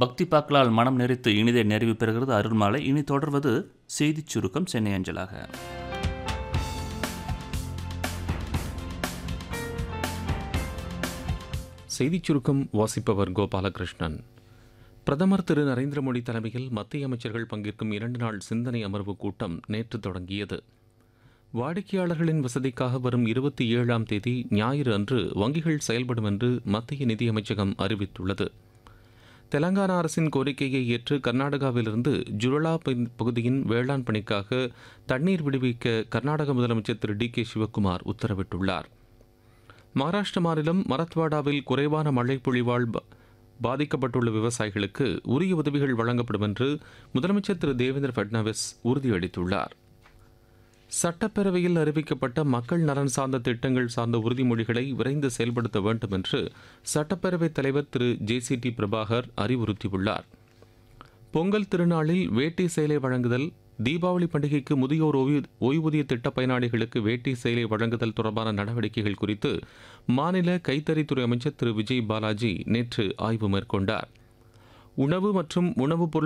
பக்தி பாக்களால் மனம் நெறித்து இனிதே நிறைவு பெறுகிறது அருள்மாலை இனி தொடர்வது செய்திச் சுருக்கம் சென்னை அஞ்சலாக செய்திச் சுருக்கம் வாசிப்பவர் கோபாலகிருஷ்ணன் பிரதமர் திரு நரேந்திர மோடி தலைமையில் மத்திய அமைச்சர்கள் பங்கேற்கும் இரண்டு நாள் சிந்தனை அமர்வு கூட்டம் நேற்று தொடங்கியது வாடிக்கையாளர்களின் வசதிக்காக வரும் இருபத்தி ஏழாம் தேதி ஞாயிறு அன்று வங்கிகள் செயல்படும் என்று மத்திய நிதியமைச்சகம் அறிவித்துள்ளது தெலங்கானா அரசின் கோரிக்கையை ஏற்று கர்நாடகாவிலிருந்து ஜுரலா பகு- பகுதியின் வேளாண் பணிக்காக தண்ணீர் விடுவிக்க கர்நாடக முதலமைச்சர் திரு டி கே சிவக்குமார் உத்தரவிட்டுள்ளார் மகாராஷ்டிர மாநிலம் மரத்வாடாவில் குறைவான மழை பொழிவால் ப- பாதிக்கப்பட்டுள்ள விவசாயிகளுக்கு உரிய உதவிகள் வழங்கப்படும் என்று முதலமைச்சர் திரு தேவேந்திர ஃபட்னவிஸ் உறுதியளித்துள்ளார் சட்டப்பேரவையில் அறிவிக்கப்பட்ட மக்கள் நலன் சார்ந்த திட்டங்கள் சார்ந்த உறுதிமொழிகளை விரைந்து செயல்படுத்த வேண்டும் என்று சட்டப்பேரவைத் தலைவர் Thiru J C D Prabhakar அறிவுறுத்தியுள்ளார் பொங்கல் திருநாளில் வேட்டி சேலை வழங்குதல் தீபாவளி பண்டிகைக்கு முதியோர் ஓய்வு- ஓய்வூதிய திட்ட பயனாளிகளுக்கு வேட்டி சேலை வழங்குதல் தொடர்பான நடவடிக்கைகள் குறித்து மாநில கைத்தறித்துறை அமைச்சர் திரு விஜய் பாலாஜி நேற்று ஆய்வு மேற்கொண்டார் உணவு மற்றும் உணவுப் பொருள்